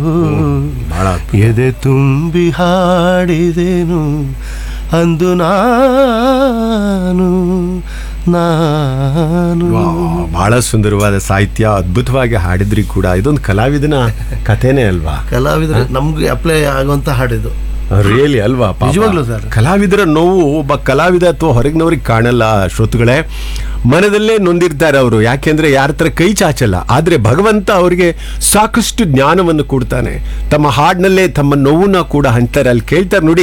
ಬಹಳ ಎದೆ ತುಂಬಿ ಹಾಡಿದೆನು ಅಂದು ನಾನು ನಾನು ಬಹಳ ಸುಂದರವಾದ ಸಾಹಿತ್ಯ ಅದ್ಭುತವಾಗಿ ಹಾಡಿದ್ರಿ ಕೂಡ ಇದೊಂದು ಕಲಾವಿದನ ಕಥೆನೇ ಅಲ್ವಾ ಕಲಾವಿದರು ನಮ್ಗೆ ಅಪ್ಲೈ ಆಗುವಂತ ಹಾಡಿದ್ದು ರಿಯಲಿ ಅಲ್ವಾ ಪಾಪ. ನಿಜವಾಗ್ಲೂ ಸರ್. ಕಲಾವಿದರ ನೋವು ಒಬ್ಬ ಕಲಾವಿದ ಅಥವಾ ಹೊರಗಿನವ್ರಿಗೆ ಕಾಣಲ್ಲ ಶ್ರೋತೃಗಳೇ ಮನದಲ್ಲೇ ನೊಂದಿರ್ತಾರೆ ಅವರು ಯಾಕೆಂದ್ರೆ ಯಾರ ಹತ್ರ ಕೈ ಚಾಚಲ್ಲ ಆದ್ರೆ ಭಗವಂತ ಅವರಿಗೆ ಸಾಕಷ್ಟು ಜ್ಞಾನವನ್ನು ಕೊಡ್ತಾನೆ ತಮ್ಮ ಹಾಡಿನಲ್ಲೇ ತಮ್ಮ ನೋವನ್ನ ಕೂಡ ಹಂಚ್ತಾರೆ ಅಲ್ಲಿ ಕೇಳ್ತಾರೆ ನೋಡಿ